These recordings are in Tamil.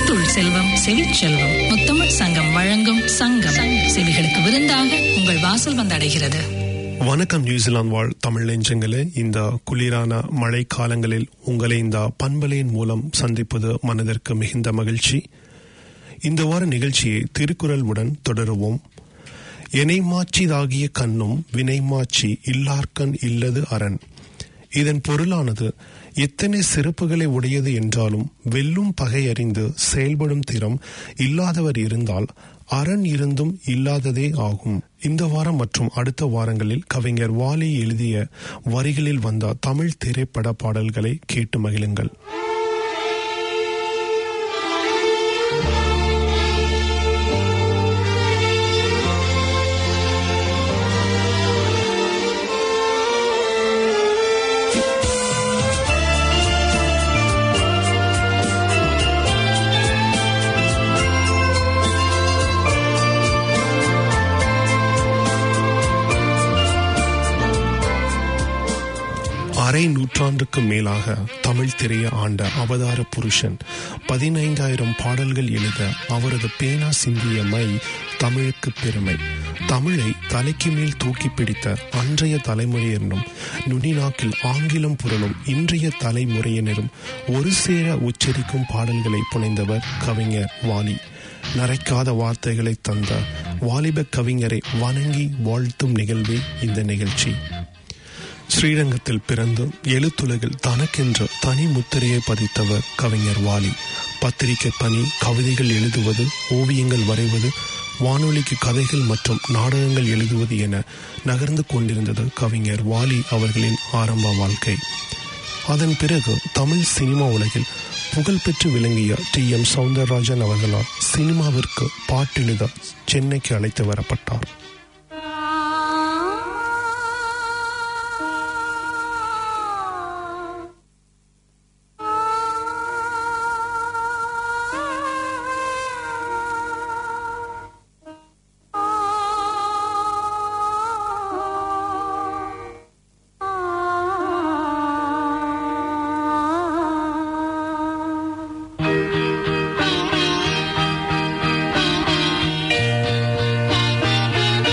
முத்துள் செல்வம் செவிச்செல்வம் முத்தமிழ் சங்கம் வழங்கும் சங்கம் செவிகளுக்கு விருந்தாக உங்கள் வாசல் வந்தடைகிறது வணக்கம் நியூசிலாந்து வாழ் தமிழ் நெஞ்சங்களே இந்த குளிரான மழை காலங்களில் உங்களை இந்த பண்பலையின் மூலம் சந்திப்பது மனதிற்கு மிகுந்த மகிழ்ச்சி இந்த வார நிகழ்ச்சியை திருக்குறள் உடன் தொடருவோம் எனைமாச்சிதாகிய கண்ணும் வினைமாச்சி இல்லார்கண் இல்லது அரண் இதன் பொருளானது எத்தனை சிறப்புகளை உடையது என்றாலும் வெல்லும் பகை அறிந்து செயல்படும் திறம் இல்லாதவர் இருந்தால் அரண் இருந்தும் இல்லாததே ஆகும் இந்த வாரம் மற்றும் அடுத்த வாரங்களில் கவிஞர் வாலி எழுதிய வரிகளில் வந்த தமிழ் திரைப்பட பாடல்களை கேட்டு மகிழுங்கள் அரை நூற்றாண்டுக்கு மேலாக தமிழ் திரைய ஆண்ட அவதார புருஷன் பதினைந்தாயிரம் பாடல்கள் எழுத அவரது பேனா சிந்திய மை தமிழுக்கு பெருமை தமிழை தலைக்கு மேல் தூக்கி பிடித்த அன்றைய தலைமுறையினரும் நுனிநாக்கில் ஆங்கிலம் புரளும் இன்றைய தலைமுறையினரும் ஒரு சேர உச்சரிக்கும் பாடல்களை புனைந்தவர் கவிஞர் வாலி நரைக்காத வார்த்தைகளை தந்த வாலிப கவிஞரை வணங்கி வாழ்த்தும் நிகழ்வே இந்த நிகழ்ச்சி ஸ்ரீரங்கத்தில் பிறந்து எழுத்துலகில் தனக்கென்ற தனி முத்திரையை பதித்தவர் கவிஞர் வாலி பத்திரிகை பணி கவிதைகள் எழுதுவது ஓவியங்கள் வரைவது வானொலிக்கு கதைகள் மற்றும் நாடகங்கள் எழுதுவது என நகர்ந்து கொண்டிருந்தது கவிஞர் வாலி அவர்களின் ஆரம்ப வாழ்க்கை அதன் பிறகு தமிழ் சினிமா உலகில் புகழ்பெற்று விளங்கிய டி எம் சவுந்தரராஜன் அவர்களால் சினிமாவிற்கு பாட்டெழுத சென்னைக்கு அழைத்து வரப்பட்டார் ஆ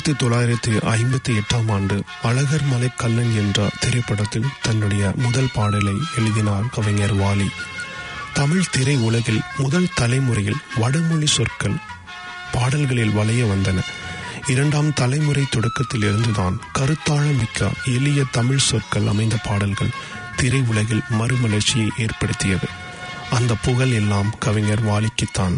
ஆயிரத்தி தொள்ளாயிரத்தி ஐம்பத்தி எட்டாம் ஆண்டு அழகர் மலை கல்லன் என்ற திரைப்படத்தில் தன்னுடைய முதல் பாடலை எழுதினார் கவிஞர் வாலி தமிழ் திரை உலகில் முதல் தலைமுறையில் வடமொழி சொற்கள் பாடல்களில் வளைய வந்தன இரண்டாம் தலைமுறை தொடக்கத்தில் இருந்துதான் கருத்தாழமிக்க எளிய தமிழ் சொற்கள் அமைந்த பாடல்கள் திரை உலகில் மறுமலர்ச்சியை ஏற்படுத்தியது அந்த புகழ் எல்லாம் கவிஞர் வாலிக்குத்தான்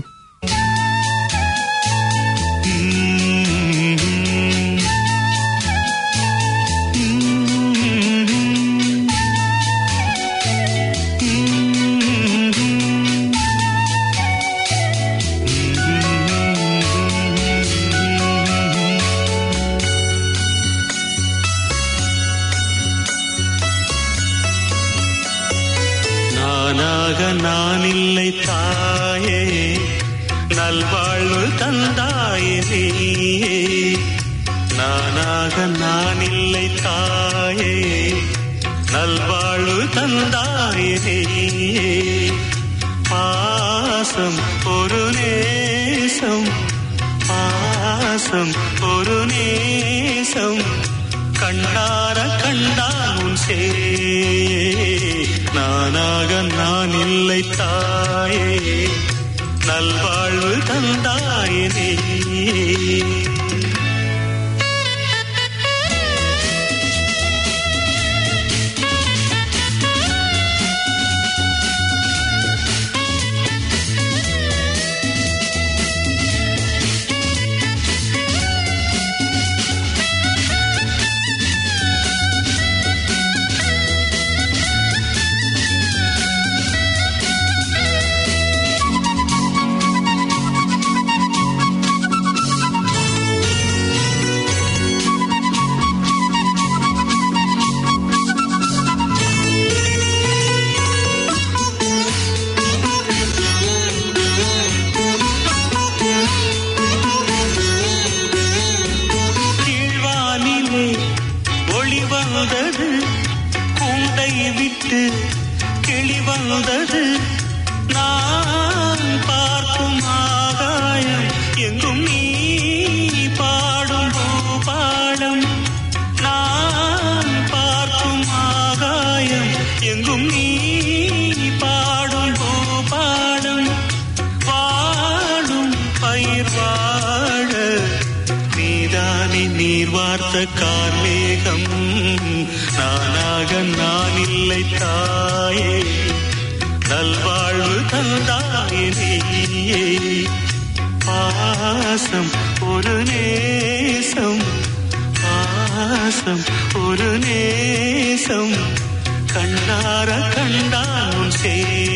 நானாக நான் இல்லை தாயே நல்வாழ்வு தந்தாயே நீயே நானாக நான் இல்லை தாயே நல்வாழ்வு தந்தாயே நீயே பாசம் ஒரு நேசம் பாசம் ஒரு நேசம் கண்ணார கண்டான் சே நானாக நான் இல்லை தாயே நல்வாழ்வு தந்தாயே நீ கீழ்வானிலே ஒளி வந்தது கூண்டை விட்டு கிளி வந்தது நான் பார்க்கும் ஆகாயம் எங்கும் நீ பாடும் பூபாடம் நான் பார்க்கும் ஆகாயம் எங்கும் நீ பாடும் பூபாடம் வாழும் பயிர் வாழ நீதானே நீர் வார்த்த கார்மேகம் நானாக நான் இல்லை தாயே நல்வாழ்வு தந்தாயே நீயே பாசம் ஒரு நேசம் பாசம் ஒரு நேசம் கண்ணார கண்டான் சே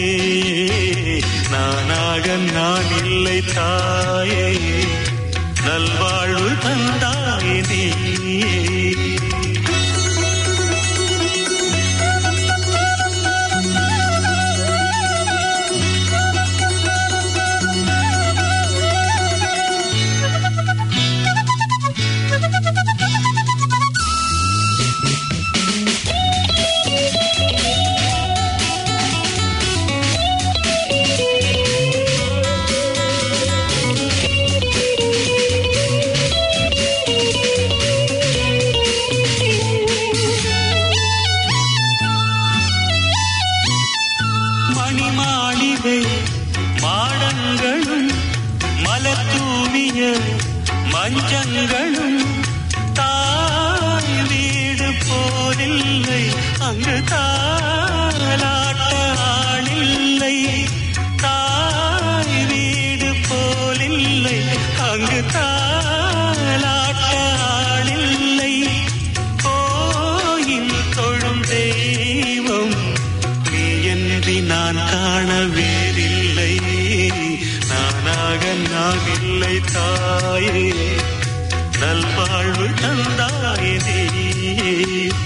நானாக நான் இல்லை தாயே நல்வாழ்வு தந்தாயே நீயே மணிமாளிகை மாடங்களும் மலர் தூவிய மஞ்சங்களும் தாய் வீடு போதில்லை அங்கு தாலாட்ட ஆளில்லை தாய் வீடு போலில்லை அங்கு தாலாட்ட ஆளில்லை கோயில் தொழும் தெய்வம் நீ என்று நான் காண வேறில்லை நானாக நான் இல்லை தாயே நல்வாழ்வு தந்தாயே நீயே.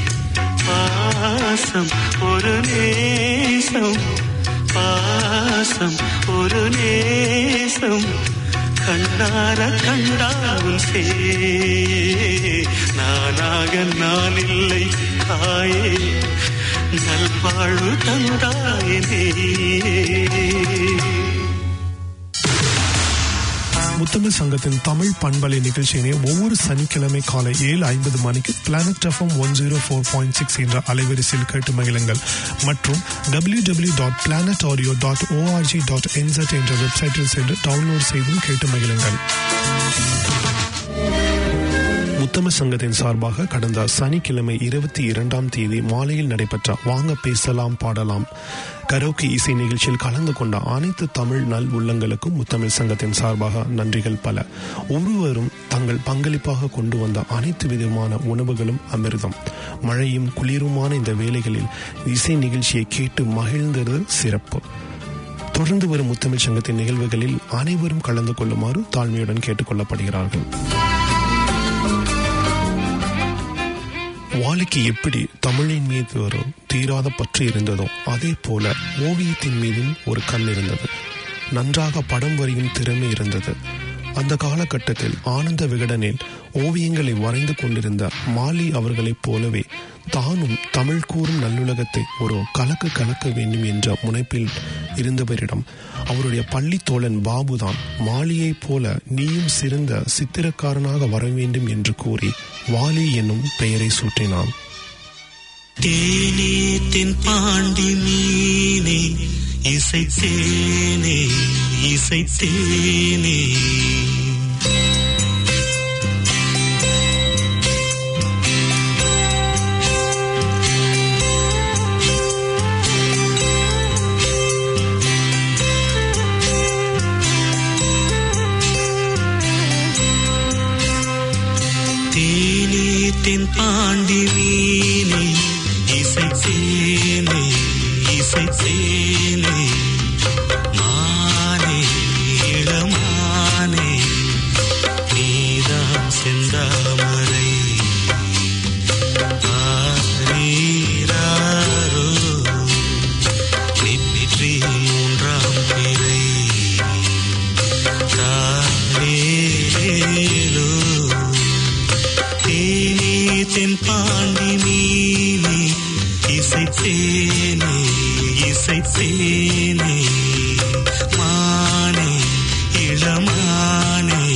பாசம் ஒரு நேசம் பாசம் ஒரு நேசம் கண்டார கண்டாவும் சே நானாக நான் இல்லை தாயே நல்வாழ்வு தந்தாயே நீயே. முத்தமிழ் சங்கத்தின் தமிழ் பண்பலை நிகழ்ச்சியினை ஒவ்வொரு சனிக்கிழமை காலை ஏழு ஐம்பது மணிக்கு planet FM one zero four point six என்ற அலைவரிசையில் கேட்டு மகிழுங்கள் மற்றும் W W dot planet audio dot ORG dot NZ என்ற வெப்சைட்டில் சென்று டவுன்லோட் செய்தும் கேட்டு மகிழுங்கள் முத்தமிழ் சங்கத்தின் சார்பாக கடந்த சனிக்கிழமை இருபத்தி இரண்டாம் தேதி மாலையில் நடைபெற்ற வாங்க பேசலாம் பாடலாம் கரோக்கி இசை நிகழ்ச்சியில் கலந்து கொண்ட அனைத்து தமிழ் நல் உள்ளங்களுக்கும் முத்தமிழ் சங்கத்தின் சார்பாக நன்றிகள் பல ஒருவரும் தங்கள் பங்களிப்பாக கொண்டு வந்த அனைத்து விதமான உணவுகளும் அமிர்தம் மழையும் குளிருமான இந்த வேளைகளில் இசை நிகழ்ச்சியை கேட்டு மகிழ்ந்தது சிறப்பு தொடர்ந்து வரும் முத்தமிழ் சங்கத்தின் நிகழ்வுகளில் அனைவரும் கலந்து கொள்ளுமாறு தாழ்மையுடன் கேட்டுக்கொள்ளப்படுகிறார்கள் வாலிக்கு எப்படி தமிழின் மீது ஒரு தீராத பற்று இருந்ததோ அதே போல ஓவியத்தின் மீதும் ஒரு கண் இருந்தது நன்றாக படம் வரையும் திறமை இருந்தது அந்த காலகட்டத்தில் ஆனந்த விகடனில் ஓவியங்களை வரைந்து கொண்டிருந்த மாலி அவர்களைப் போலவே தானும் தமிழ் கூறும் நல்லுலகத்தை ஒரு கலக்கு கலக்க வேண்டும் என்ற முனைப்பில் இருந்தவரிடம் அவருடைய பள்ளி தோழன் பாபுதான் மாலியைப் போல நீயும் சிறந்த சித்திரக்காரனாக வர வேண்டும் என்று கூறி வாலி என்னும் பெயரை சூட்டினான் தேனே தென் பாண்டி மீனே இசை தேனே இசை தேனே தேனே தென் பாண்டி மீனே இசை தேனே இசை தேனே மானே இளமானே நீதான் செந்தாமரை ஆரீராரோ நெற்றி மூன்றாம் பிறை தாரேலோ தேனே தென் பாண்டி மீனே இசை தேனே இசை தேனே மானே இளமானே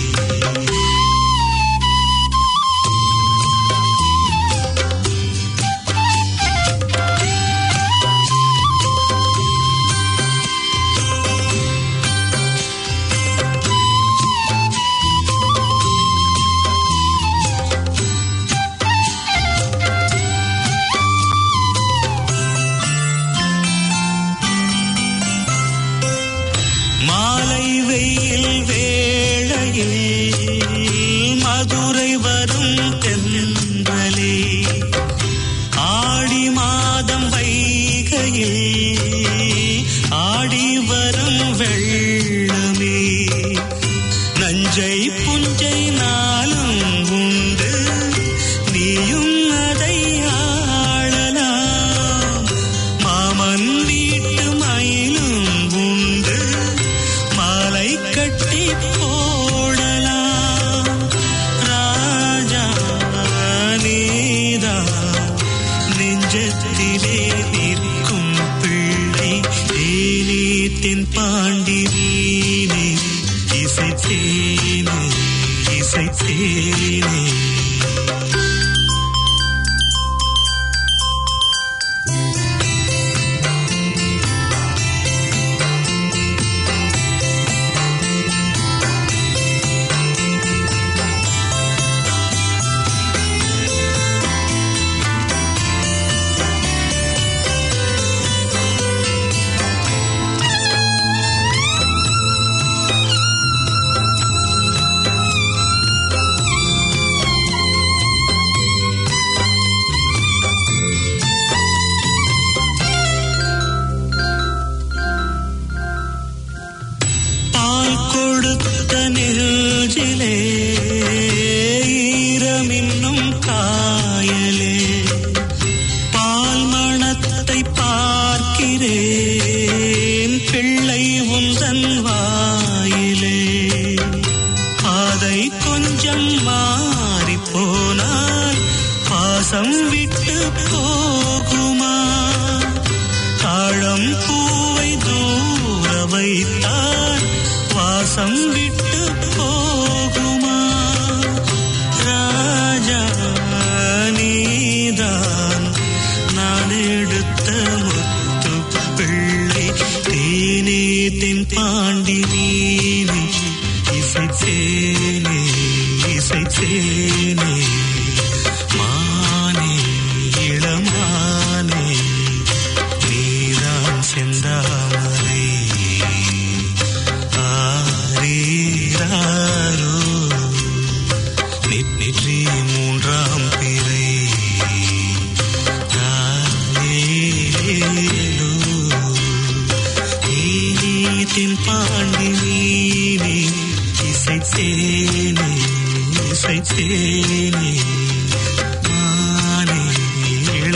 மாலை வெயில் வேளையில் மதுரை வரும் தென்றலே ஆடி மாதம் வைகையில் ஆடி வரும் வெள்ளமே நஞ்சை புஞ்சை நாளும் உண்டு நீயும் அதை ஆளலாம் மாமன் வீட்டு மயிலும் உண்டு மாலை கட்டி போடலாம் ராஜா நீதா நெஞ்சத்திலே நிற்கும் பிள்ளை ஏனே தென் பாண்டி வீணே இசை தேனே இசை தேனே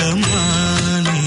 மானே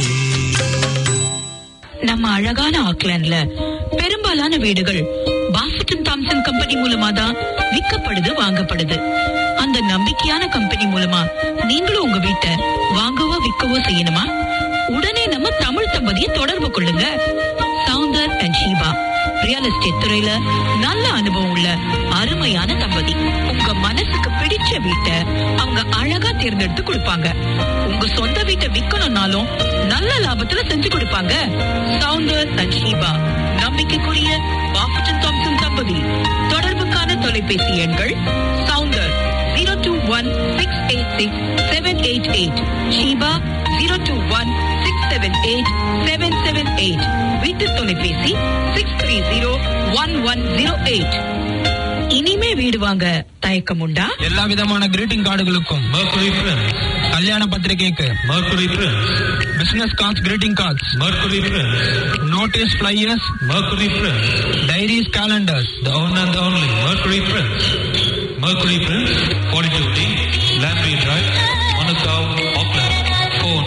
நம்ம அழகான ஆக்லாண்ட்ல பெரும்பாலான வீடுகள் பாஃபட்டன் தாம்சன் கம்பெனி மூலமா தான் விற்கப்படுது வாங்கப்படுது அந்த நம்பிக்கையான கம்பெனி மூலமா நீங்களும் உங்க வீட்டை வாங்கவோ விற்கவோ செய்யணுமா உடனே நம்ம தமிழ் தம்பதியை தொடர்பு கொள்ளுங்க Soundar and Sheeba real estate துறையில நல்ல அனுபவம் உள்ள அருமையான தம்பதி உங்க மனசுக்கு பிடிச்ச வீட்டை அவங்க அழகா தேர்ந்தெடுத்து கொடுப்பாங்க உங்க சொந்த வீட்டை விக்கணும்னாலும் நல்ல லாபத்துல செஞ்சு கொடுப்பாங்க சவுந்தர் அண்ட் ஷீபா நம்பிக்கைக்குரிய பாஃபட்டன் தாம்சன் தம்பதி தொடர்புக்கான தொலைபேசி எண்கள் Soundar zero two one six eight six seven eight eight Sheeba zero two one six seven eight seven seven eight வீட்டு தொலைபேசி six three zero one one zero eight இனிமே வீடு வாங்க தயக்கம் உண்டா எல்லா விதமான கிரீட்டிங் கார்டுகளுக்கும் Mercury Prince, கல்யாண பத்திரிகைக்கு Mercury Prince, business cards greeting cards Mercury Prince, notices flyers Mercury Prince, diaries calendars the one and only Mercury Prince. Mercury Prince, 42D, Lamprey Drive, Manukau, Auckland. Phone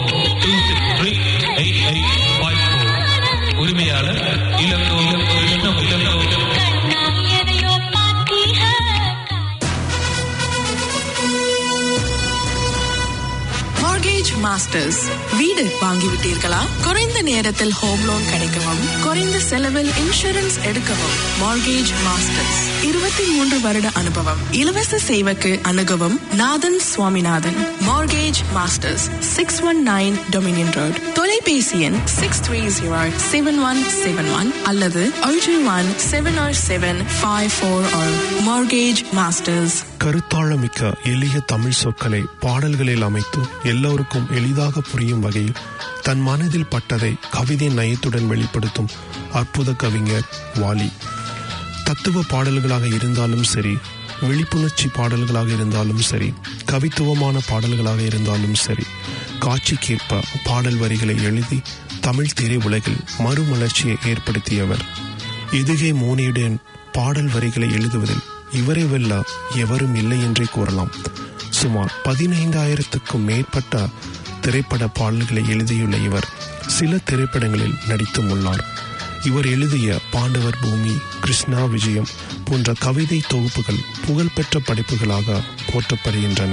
263-8854. உரிமையாளர் இளங்கோ இளங்கோ இளங்கோ இளங்கோ மார்கேஜ் மாஸ்டர்ஸ் வீடு வாங்கிவிட்டீர்களா குறைந்த நேரத்தில் ஹோம் லோன் கிடைக்கவும் குறைந்த செலவில் இன்சூரன்ஸ் எடுக்கவும் மார்கேஜ் மாஸ்டர்ஸ் இருபத்தி மூன்று வருட அனுபவம் இலவச சேவைக்கு அணுகவும் Nathan Swaminathan mortgage masters six one nine Dominion road தொலைபேசி எண் six three zero seven one seven one அல்லது ஒன்று one seven seven five four mortgage masters கருத்தாழமிக்க எளிய தமிழ் சொற்களை பாடல்களில் அமைத்து எல்லோருக்கும் எளிதாக புரியும் வகையில் தன் மனதில் பட்டதை கவிதை நயத்துடன் வெளிப்படுத்தும் அற்புத கவிஞர் வாலி தத்துவ பாடல்களாக இருந்தாலும் சரி விழிப்புணர்ச்சி பாடல்களாக இருந்தாலும் சரி கவித்துவமான பாடல்களாக இருந்தாலும் சரி காட்சிக்கேற்ப பாடல் வரிகளை எழுதி தமிழ் திரை உலகில் மறுமலர்ச்சியை ஏற்படுத்தியவர் எதுகை மோனியுடன் பாடல் வரிகளை எழுதுவதில் இவரை வெல்ல எவரும் இல்லை என்றே கூறலாம் சுமார் பதினைந்தாயிரத்துக்கும் மேற்பட்ட திரைப்பட பாடல்களை எழுதியுள்ள இவர் சில திரைப்படங்களில் நடித்தும் உள்ளார் இவர் எழுதிய பாண்டவர் பூமி கிருஷ்ணா விஜயம் போன்ற கவிதை தொகுப்புகள் புகழ்பெற்ற படைப்புகளாக போற்றப்படுகின்றன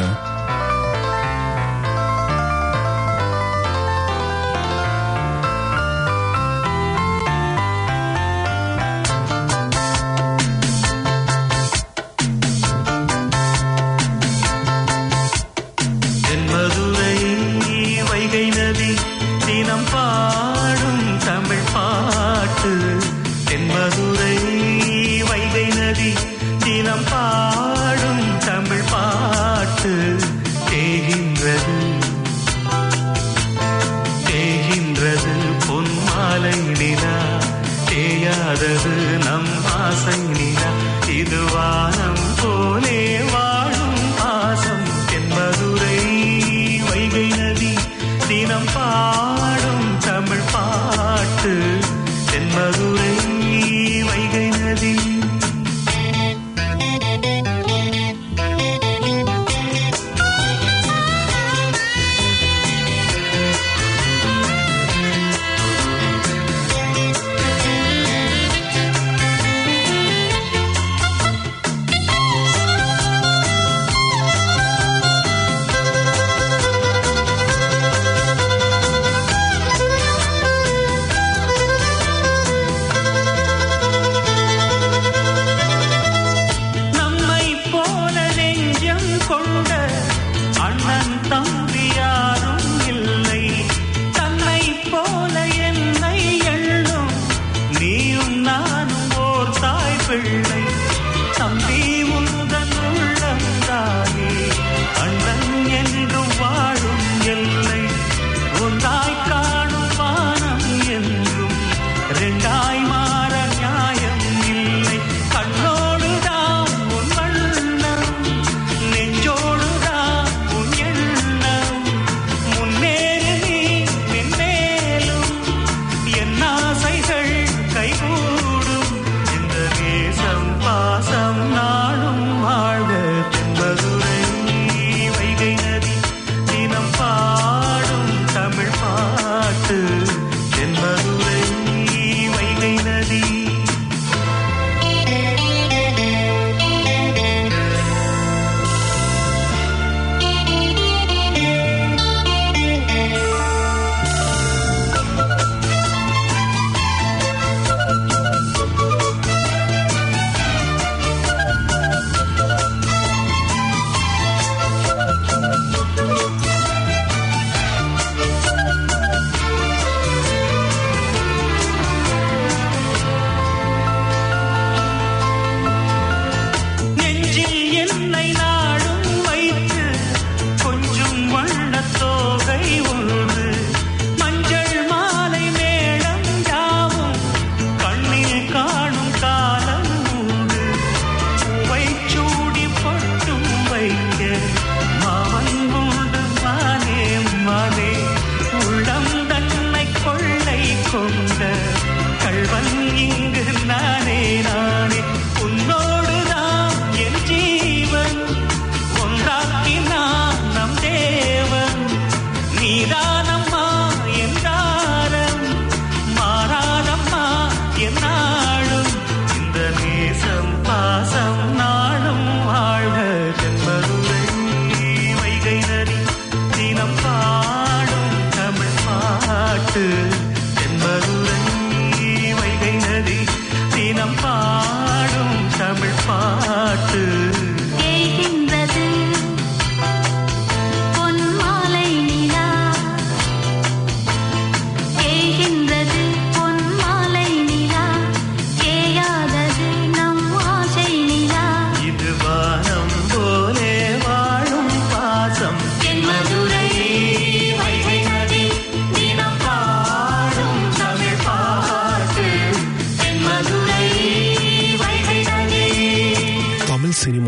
தென்மதுரை வைகை நதி தினம் பாடும் தமிழ் பாட்டு தென்மதுரை வைகை நதி தினம் பாடும் தமிழ் பாட்டு தேகின்றது தேகின்றது பொன்மாலை நிலா தேயாதது நம் ஆசை நிலா இது வானம் போலே வாழும் பாசம் தென்மதுரை வைகை நதி தினம் பாடும் தமிழ் பாட்டு தென்மதுரை வைகை நதி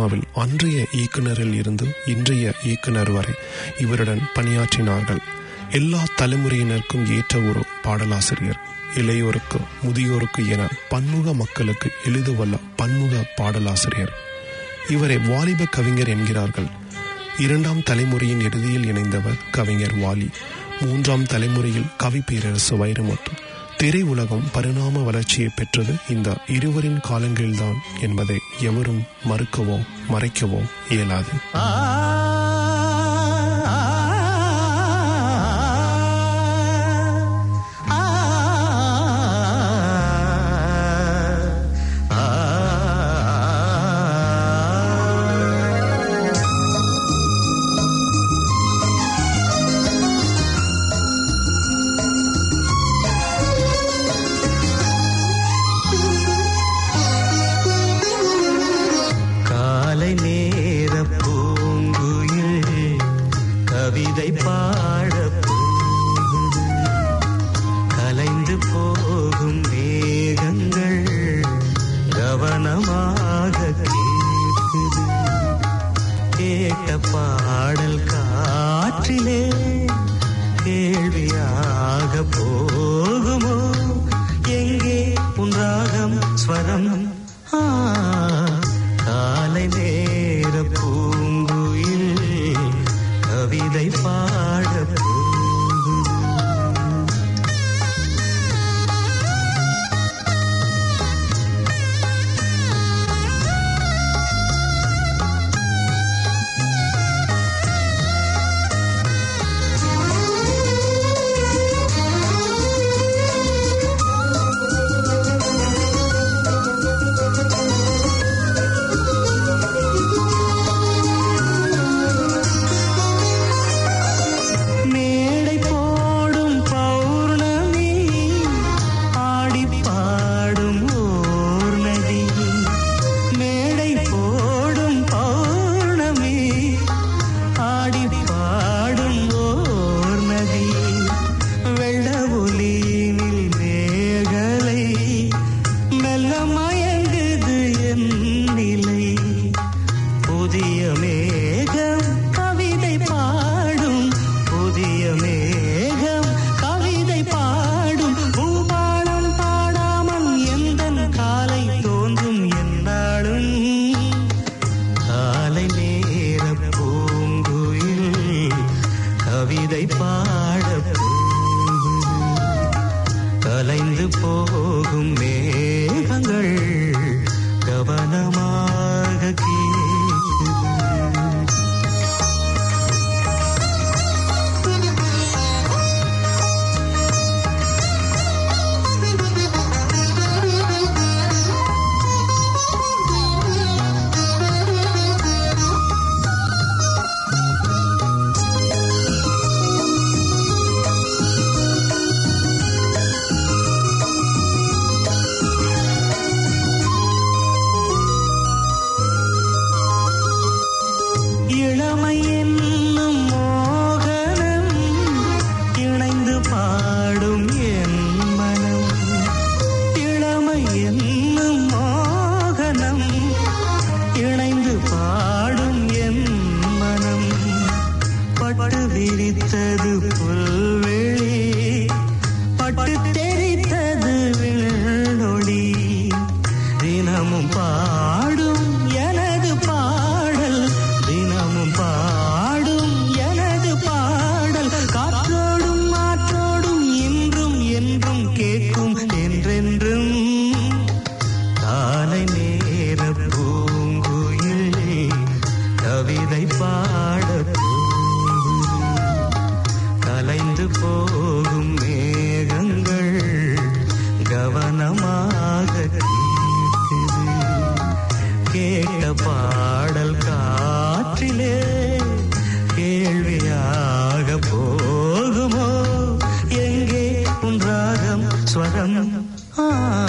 சினிமாவில் அன்றைய இயக்குனரில் இருந்து இன்றைய இயக்குனர் வரை இவருடன் பணியாற்றினார்கள் எல்லா தலைமுறையினருக்கும் ஏற்ற ஒரு பாடலாசிரியர் இளையோருக்கு முதியோருக்கு என பன்முக மக்களுக்கு எழுதவல்ல பன்முக பாடலாசிரியர் இவரை வாலிப கவிஞர் என்கிறார்கள் இரண்டாம் தலைமுறையின் இறுதியில் இணைந்தவர் கவிஞர் வாலி மூன்றாம் தலைமுறையில் கவி பேரரசு வைரமுத்து திரை உலகம் பரிணாம வளர்ச்சியை பெற்றது இந்த இருவரின் காலங்களில்தான் என்பதை எவரும் மறுக்கவோ மறைக்கவோ இயலாது காலை நேர பூங்குயில் கவிதை பாட கலைந்து போகும் மேகங்கள் கவனமாக கேட்குது கேட்ட பாடல் காற்றிலே கேள்வியாக போகுமோ எங்கே உன் ராகம் ஸ்வரம் ஆ, காலை நேர பூங்குயில் கவிதை பாட போகுது மேடை போடும் பௌர்ணமி ஆடி பாடும் ஓர் நதி மேடை போடும் பௌர்ணமி ஆடி பாடும் ஓர் நதி வெள்ள ஒலியினில் மேகலை மெல்ல மயங்குது என் நிலை புதிய மேகம் கவிதை பாடும் புதிய மேகம் கவிதை பாடும் பூபாலம் பாடாமல் எந்த காலை தோன்றும் என்னாலும் காலை நேர பூங்குயில் கவிதை பாட கலைந்து போகும் மேகங்கள் கவனமாக கேட்குது இளமை என்னும் மோகனம் இணைந்து பாடும் என் மனம் இளமை என்னும் மோகனம் இணைந்து பாடும் என் மனம் பட்டு விரித்தது புல்வெளி பட்டு தெரித்தது விழொளி தினமும் பாடும் எனது பாடல் தினமும் பாடும் எனது பாடல் காற்றோடும் மாற்றோடும் இன்றும் என்றும் கேட்கும் என்றென்றும் காலை நேர பூங்குயில் கவிதை பாட கலைந்து போகும் மேகங்கள் கவனமாக கேட்குது கேட்ட பாடல் காற்றிலே கேள்வியாக போகுமோ எங்கே உன் ராகம் ஸ்வரம் ஆ,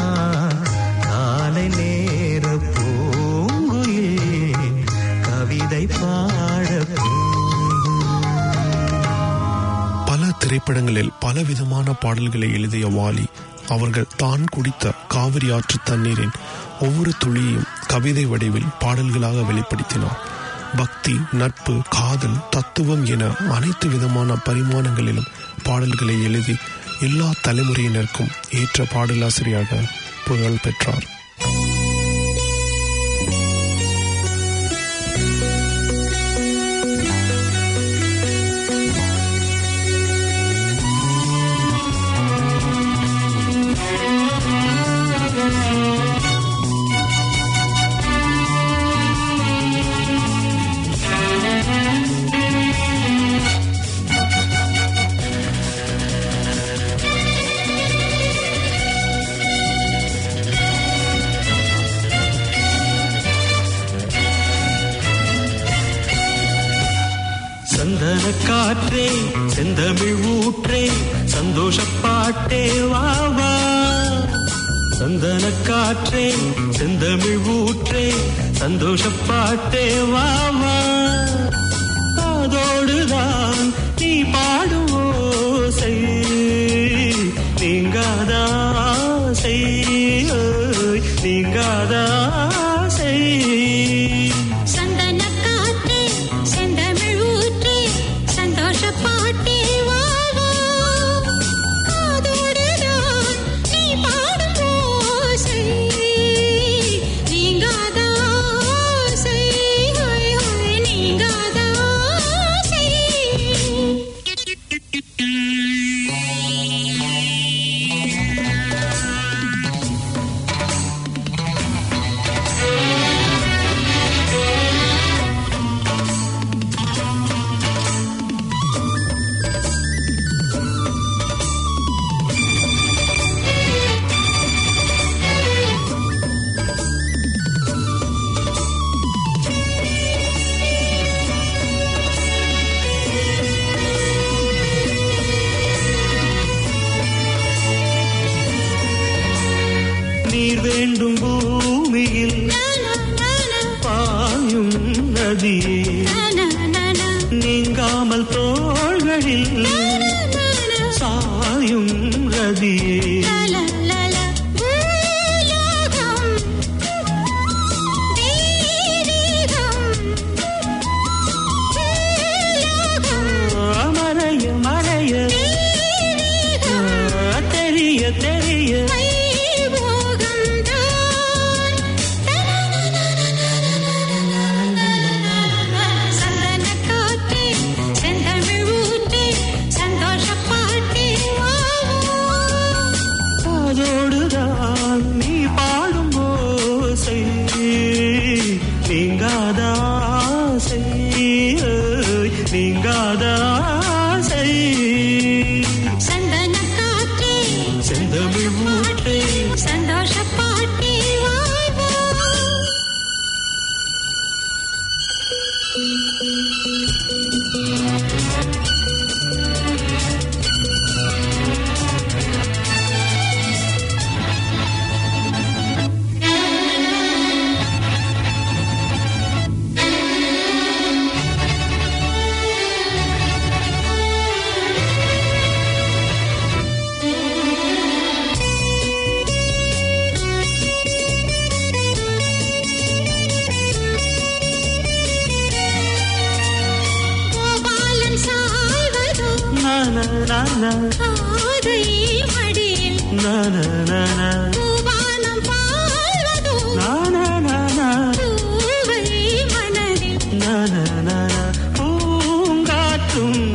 காலை நேர பூங்குயில் கவிதை பாட பல திரைப்படங்களில் பலவிதமான பாடல்களை எழுதிய வாலி அவர்கள் தான் குடித்த காவிரி ஆற்று தண்ணீரின் ஒவ்வொரு துளியையும் கவிதை வடிவில் பாடல்களாக வெளிப்படுத்தினார் பக்தி நட்பு காதல் தத்துவம் என அனைத்து விதமான பரிமாணங்களிலும் பாடல்களை எழுதி எல்லா தலைமுறையினருக்கும் ஏற்ற பாடலாசிரியாக புகழ் பெற்றார் சந்தன காற்றே செந்தமிழ் ஊற்றே சந்தோஷ பாட்டே வா வா சந்தன காற்றே செந்தமிழ் ஊற்றே சந்தோஷ பாட்டே வா வா அதோடுதான் நீ பாடும் ஓசை நீங்காதாசை நீங்காதாசை சந்தன காற்றே செந்தமிழ் ஊற்றே சந்தோஷ பாட்டே வா வா காதோடுதான் நீ பாடும் ஓசை நீங்காத ஆசை ஹோய் ஹோய் நீங்காத ஆசை நீர் வேண்டும் பூமியில் பாயும் நதியே நீங்காமல் தோள்களில் சாயும் ரதியே மறைய மறைய தெரிய தெரிய அதோடுதான் நீ பாடும் ஓசை நீங்காதாசை நீங்காதாசை செந்தமிழ் ஊற்றே சந்தோஷ பாட்டே வா வா கோபாலன் சாய்வதோ நான நான காதை மடியில் நான நான பூவானம் பாழ்வதோ நான நான பூவை மனதில் நான நான பூங்காற்றும்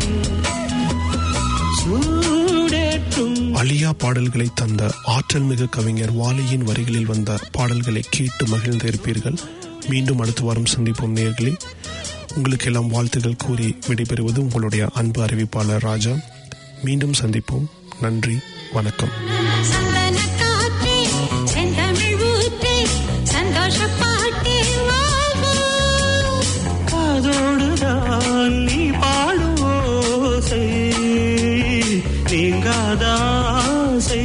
சூடேற்றும் அலியா பாடல்களை தந்த ஆற்றல் மிகு கவிஞர் வாலியின் வரிகளில் வந்த பாடல்களை கேட்டு மகிழ்ந்திருப்பீர்கள் மீண்டும் அடுத்த வாரம் சந்திப்போம் நேர்களே உங்களுக்கெல்லாம் வாழ்த்துக்கள் கூறி விடைபெறுவது உங்களுடைய அன்பு அறிவிப்பாளர் ராஜா மீண்டும் சந்திப்போம் நன்றி வணக்கம் சந்தன காற்றே செந்தமிழ் ஊற்றே சந்தோஷ பாட்டே வா வா அதோடுதான் நீ பாடும் ஓசை நீங்காதாசை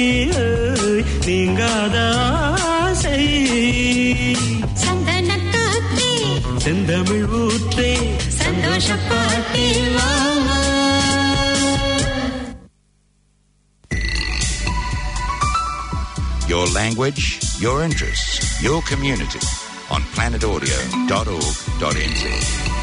நீங்காதாசை சந்தன காற்றே செந்தமிழ் ஊற்றே சந்தோஷ பாட்டே வா வா Your language, your interests, your community on planetaudio.org.nz.